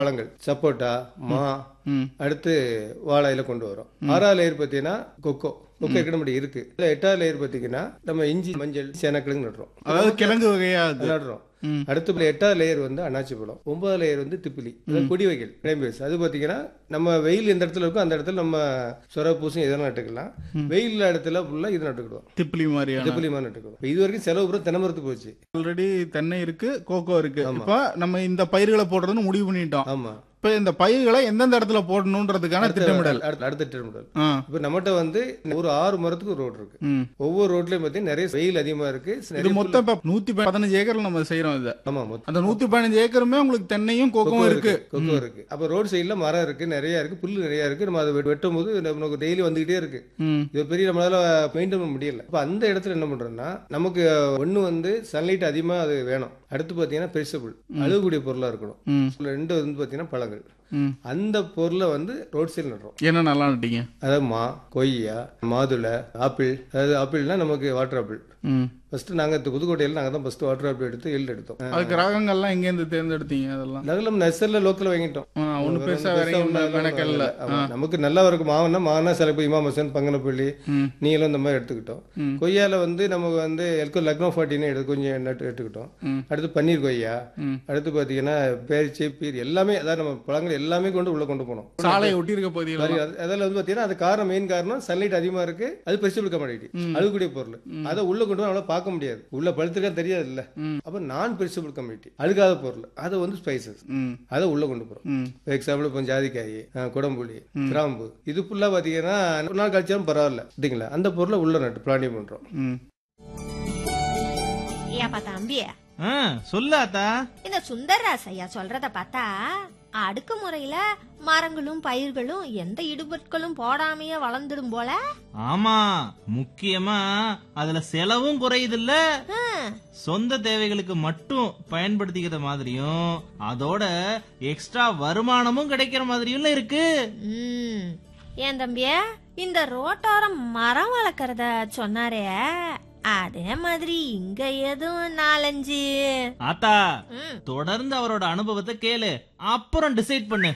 பழங்கள் சப்போட்டா மா ம் அடுத்து வாழையில கொண்டு வரோம் ஆறாவது லேயர் பார்த்தீங்கன்னா கொக்கோ கொக்கோ ஏற்கனவே இருக்கு இல்ல எட்டாவது லேயர் பார்த்தீங்கன்னா நம்ம இஞ்சி மஞ்சள் சேனக்கிழங்கு நடுறோம் அதாவது கிழங்கு வகையா அது நடுறோம் ம். அடுத்து எட்டாவது லேயர் வந்து அன்னாச்சி பழம் ஒன்பதாவது லேயர் வந்து திப்பிலி அதாவது கொடி வகைகள் கிளைம்பேஸ் அது பார்த்தீங்கன்னா நம்ம வெயில் எந்த இடத்துல இருக்கோ அந்த இடத்துல நம்ம சொர பூசம் இதெல்லாம் நட்டுக்கலாம் வெயில் இடத்துல ஃபுல்லாக இது நட்டுக்கிடுவோம் திப்பிலி மாதிரியான திப்பிலி மாதிரி நட்டுக்கிடுவோம் இப்ப இது வரைக்கும் செலவு பூரா தென்னமரத்து போச்சு ஆல்ரெடி தென்னை இருக்கு கோகோ இருக்கு இப்ப நம்ம இந்த பயிர்களை போடுறதுன்னு முடிவு பண்ணிட்டோம் ஆமா இப்ப இந்த பயிர்களை எந்தெந்த இடத்துல போடணுன்றதுக்கான திட்டமிடல் அடுத்த அடுத்த திட்டமிடல் ஆ இப்போ நம்மகிட்ட வந்து ஒரு ஆறு மரத்துக்கு ஒரு ரோடு இருக்கு ம் ஒவ்வொரு ரோட்லயும் பார்த்தீங்கன்னா நிறைய வெயில் அதிகமா இருக்கு இது நிறைய மொத்தம் இப்ப நூத்தி பதினஞ்சு ஏக்கர்ல நம்ம செய்யறோம் இதை ஆமா மொத்தம் அந்த நூத்தி பதினஞ்சு ஏக்கருமே உங்களுக்கு தென்னையும் கோகவும் இருக்கு கொக்கோ இருக்கு அப்ப ரோடு சைடுல மரம் இருக்கு நிறைய இருக்கு புல்லு நிறைய இருக்கு நம்ம அதை வெட்- வெட்டும் போது நமக்கு டெய்லி வந்துகிட்டே இருக்கு ம் இது பெரிய நம்மளால மெயின்டைன் பண்ண முடியல அப்ப அந்த இடத்துல என்ன பண்றோம்னா நமக்கு ஒண்ணு வந்து சன்லைட் அதிகமா அது வேணும் அடுத்து பாத்தீங்கன்னா பெரிசபிள் அழுகக்கூடிய பொருளா இருக்கணும் ம் இதுல ரெண்டு வந்து பாத்தீங்கன்னா பழங்கள் ம் அந்த பொருளை வந்து ரோட் சைடு நடுறோம் என்ன நல்லா நட்டீங்க அதாவது மா கொய்யா மாதுளை ஆப்பிள் அதாவது ஆப்பிள்னா நமக்கு வாட்டர் ஆப்பிள் ம் ஃபர்ஸ்ட் நாங்க இந்த புதுக்கோட்டையில் நாங்க தான் ஃபர்ஸ்ட் வாட்டர் ஆப்பிள் எடுத்து எல் எடுத்தோம் அதுக்கு ரகங்கள்லாம் எங்கேருந்து தேர்ந்தெடுத்தீங்க அதெல்லாம் நகலம் நர்சரில லோக்கல் வாங்கிட்டோம் ஆ, ஒண்ணும் பெருசா வேற எங்கேயும் பெருசா மெனக்கல்ல ஆமா. நமக்கு நல்லா இருக்கும் மாவனா மாவனா சில இப்போ இமாமசன் பங்கனப்பள்ளி ம். நீங்களும் இந்த மாதிரி எடுத்துக்கிட்டோம் ம். கொய்யால வந்து நமக்கு வந்து எல்கோ லக்னோ ஃபார்ட்டின்னு எடுத்து கொஞ்சம் நட்டு எடுத்துக்கிட்டோம் ம். அடுத்து பன்னீர் கொய்யா ம். அடுத்து பாத்தீங்கன்னா பேரிச்சை பீர் எல்லாமே அதாவது நம்ம பழங்கள் எல்லாமே கொண்டு உள்ள கொண்டு போனோம் சாலையை ஒட்டி இருக்க பகுதியில் சரி, அது- அதில் வந்து பார்த்தீங்கன்னா அது காரணம் மெயின் காரணம் சன்லைட் அதிகமா இருக்கு அது பெரிசபிள் கமாடிட்டி அழுகக்கூடிய பொருள் அதை உள்ள கொண்டு வந்து அவ்வளோ பார்க்க முடியாது உள்ள பழுத்துக்கா தெரியாது இல்ல ம். அப்போ நான் பெரிசபிள் கமாடிட்டி அழுகாத பொருள் அதை வந்து ஸ்பைசஸ் ம் அதை உள்ள கொண்டு போறோம் ம் ஃபார் எக்ஸாம்பிள் இப்போ ஜாதிக்காய் அஹ், குடம்புளி கிராம்பு இது ஃபுல்லாக பார்த்தீங்கன்னா ஒரு நாள் கழிச்சாலும் பரவாயில்ல சரிங்களா அந்த பொருளை உள்ள நட்டு பிளானிங் பண்றோம் ம் ஏப்பா தம்பி ஆ, சொல்லு அத்தா இந்த சுந்தர்ராஸ் ஐயா சொல்றத பார்த்தா அடுக்குமுறையில மரங்களும் பயிர்களும் எந்த இடுபொருட்களும் போடாமையே வளர்ந்துடும் போல ஆமா முக்கியமா அதுல செலவும் குறையுதுல்ல ஹம், சொந்த தேவைகளுக்கு மட்டும் பயன்படுத்திக்கிற மாதிரியும் அதோட எக்ஸ்ட்ரா வருமானமும் கிடைக்கிற மாதிரியும் இருக்கு ம். ஏன் தம்பிய இந்த ரோட்டோரம் மரம் வளர்க்கறத சொன்னாரே அதே மாதிரி இங்க எதுவும் நாலஞ்சு ஆத்தா ம், தொடர்ந்து அவரோட அனுபவத்தை கேளு அப்புறம் டிசைட் பண்ணு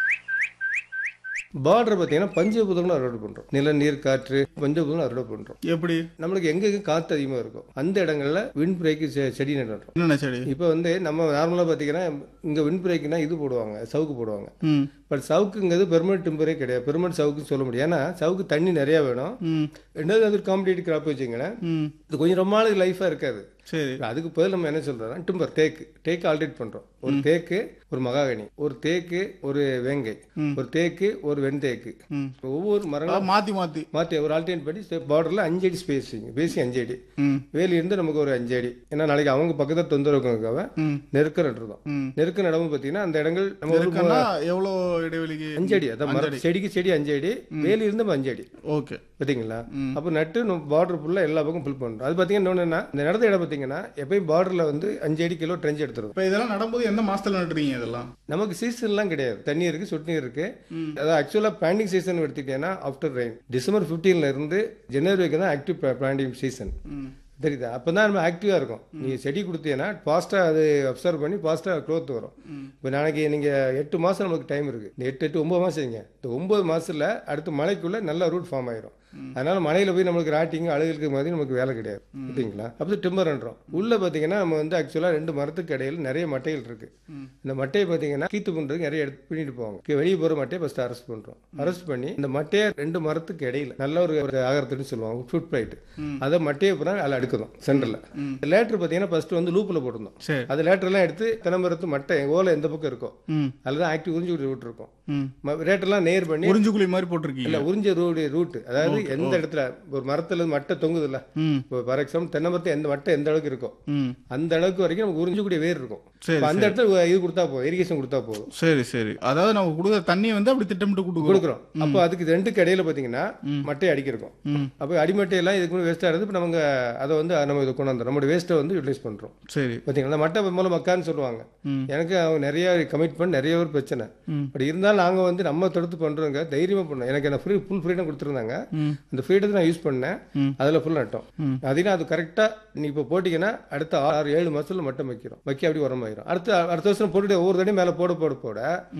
பார்டர் பார்த்தீங்கன்னா பஞ்சபூதங்களும் அறுவடை பண்றோம் நில நீர் காற்று பஞ்சபூதங்களும் அறுவடை பண்றோம் எப்படி நம்மளுக்கு எங்க எங்க காற்று அதிகமாக இருக்கும் அந்த இடங்கள்ல விண்ட் பிரேக்கு செடி நடுறோம் என்னென்ன செடி இப்போ வந்து நம்ம நார்மலாக பார்த்தீங்கன்னா இங்கே விண்ட் பிரேக்குனா இது போடுவாங்க சவுக்கு போடுவாங்க ம் பட் சவுக்குங்கிறது பெர்மனெண்ட் டிம்பரே கிடையாது பெர்மனெண்ட் சவுக்குன்னு சொல்ல முடியாது ஏன்னா சவுக்கு தண்ணி நிறையா வேணும் ம் ரெண்டாவது அது காம்படிட்டிவ் கிராப் வச்சுங்களேன் ம் இது கொஞ்சம் ரொம்ப நாளுக்கு லைஃபாக இருக்காது சரி அதுக்கு பதில் நம்ம என்ன சொல்றோம்னா டிம்பர் தேக்கு தேக்கு ஆல்டரேட் பண்றோம் ஒரு தேக்கு ஒரு மகாகனி ஒரு தேக்கு ஒரு வேங்கை ஒரு தேக்கு ஒரு வெண்தேக்கு ம் ஒவ்வொரு மரங்களும் அதாவது மாத்தி மாத்தி மாற்றி ஒரு ஆல்டர்னேட் பண்ணி பார்டரில் அஞ்சு அடி ஸ்பேஸிங் பேசி அஞ்சு அடி ம் வேலி இருந்து நமக்கு ஒரு அஞ்சு அடி ஏன்னா நாளைக்கு அவங்க பக்கத்தில் தொந்தரவுக்காக ம் நெருக்க நட்டுருந்தோம் ம் நெருக்க நடவும் பார்த்தீங்கன்னா அந்த இடங்கள் நம்ம ஒரு இருக்குன்னா எவ்வளோ இடைவெளிக்கு அஞ்சு அடி அதான் மரம் செடிக்கு செடி அஞ்சு அடி வேலி இருந்து நம்ம அஞ்சு அடி ஓகே பார்த்தீங்களா அப்போ நட்டு நம்ம பார்டர் ஃபுல்லாக எல்லா பக்கம் ஃபில் பண்ணுறோம் அது பார்த்தீங்கன்னா இன்னொன்று என்ன இந்த நடந்த இடம் பார்த்தீங்கன்னா எப்பயும் பார்டரில் வந்து அஞ்சு அடி கிலோ ட்ரெஞ்ச் எடுத்துரும் இப்போ இதெல்லாம் நடும்போது எந்த மாசத்துல நட்டுறீங்க இதெல்லாம் நமக்கு சீசன்லாம் கிடையாது தண்ணி இருக்கு சொட்டு நீர் இருக்கு அதாவது ஆக்சுவலாக பிளான்டிங் சீசன் எடுத்துக்கிட்டேன்னா ஆஃப்டர் ரெயின் டிசம்பர் 15 ல இருந்து ஜனவரி வரைக்கும் தான் ஆக்டிவ் பிளான்டிங் சீசன் ம் தெரியுதா அப்போ தான் நம்ம ஆக்டிவாக இருக்கும் நீங்கள் செடி கொடுத்தீங்கன்னா ஃபாஸ்ட்டாக அது அப்சர்வ் பண்ணி ஃபாஸ்ட்டாக க்ரோத் வரும் இப்போ நாளைக்கு நீங்கள் எட்டு மாதம் நமக்கு டைம் இருக்குது இந்த எட்டு எட்டு ஒம்பது மாதம் செய்யுங்க இந்த ஒம்பது மாதத்தில் அடுத்து மழைக்குள்ளே நல்ல ரூட் ஃபார்ம் ஆயிரும் அதனால மலையில் போய் நம்மளுக்கு ராட்டிங் அழுகுக்கு மாதிரி நமக்கு வேலை கிடையாது சரிங்களா அப்போ டிம்பர்ன்றோம் உள்ளே பார்த்தீங்கன்னா நம்ம வந்து ஆக்சுவலாக ரெண்டு மரத்துக்கு இடையில நிறைய மட்டைகள் இருக்கு இந்த மட்டையை பார்த்தீங்கன்னா கீத்து பண்ணுறதுக்கு நிறைய எடுத்து பின்னிட்டு போவாங்க வெளியே போகிற மட்டையை ஃபஸ்ட்டு அரெஸ்ட் பண்ணுறோம் அரெஸ்ட் பண்ணி இந்த மட்டையை ரெண்டு மரத்துக்கு இடையில நல்ல ஒரு ஒரு ஆகரத்துன்னு சொல்லுவாங்க ஃபுட் பிளைட் அதை மட்டையை பூரா அதில் அடுக்குறோம் சென்டரில் லேட்டர் பார்த்தீங்கன்னா ஃபர்ஸ்ட் வந்து லூப்பில் போட்டிருந்தோம் சரி அது லேட்டர்லாம் எடுத்து தென்னமரத்து மட்டை ஓலை எந்த பக்கம் இருக்கும் ம் அதில் தான் ஆக்டிவ் உறிஞ்சி விட்டுருக்கோம் ம் ரேட்டெல்லாம் நேர் பண்ணி உறிஞ்சுக்குழி மாதிரி போட்டிருக்கீங்க இல்ல உறிஞ்ச ரூட் ரூட் அதாவது எந்த இடத்துல ஒரு மரத்துல மட்டை தொங்குது இல்ல ம் இப்போ ஃபார் எக்ஸாம்பிள் தென்னை மரத்து எந்த மட்டை எந்த அளவுக்கு இருக்கும் ம் அந்த அளவுக்கு வரைக்கும் நமக்கு உறிஞ்சக்கூடிய வேர் இருக்கும் சரி, இப்ப அந்த இடத்துல இது கொடுத்தா போதும் இரிகேஷன் கொடுத்தா போதும் சரி சரி அதாவது நம்ம கொடுக்குற தண்ணியை வந்து அப்படி திட்டமிட்டு கொடுக்குறோம் கொடுக்குறோம் அப்போ அதுக்கு ரெண்டுக்கு இடையில பாத்தீங்கன்னா மட்டையை அடிக்கிறோம் ம் அப்போ அடிமட்டையெல்லாம் இதுக்கு முன்னாடி வேஸ்ட்டாக இருந்து இப்போ நமக்கு அதை வந்து நம்ம இது கொண்டு வந்துடும் நம்மளோட வேஸ்ட்டை வந்து யூட்டிலைஸ் பண்றோம் சரி பார்த்தீங்களா அந்த மட்டை மூலம் மக்கான்னு சொல்லுவாங்க ம். எனக்கு அவங்க நிறைய கமிட்மெண்ட் நிறைய ஒரு பிரச்சனை ம். பட் இருந்தாலும் நாங்கள் வந்து நம்ம தடுத்து பண்ணுறோங்க தைரியமாக பண்ணோம் எனக்கு என்ன ஃப்ரீ ஃபுல் ஃப்ரீடம் கொடுத்துருந்தாங்க ம் அந்த ஃபீடு நான் யூஸ் பண்ணேன் அதுல ஃபுல் நட்டோம் அதீனா அது கரெக்டா நீ இப்போ போட்டீங்கன்னா அடுத்த ஆறு ஏழு மாசத்துல மட்டும் வைக்கிறோம் வைக்க அப்படி உரமாயிரும் அடுத்த அடுத்த வருஷம் போட்டுட்டு ஒவ்வொரு தடையும் மேல போட போட போட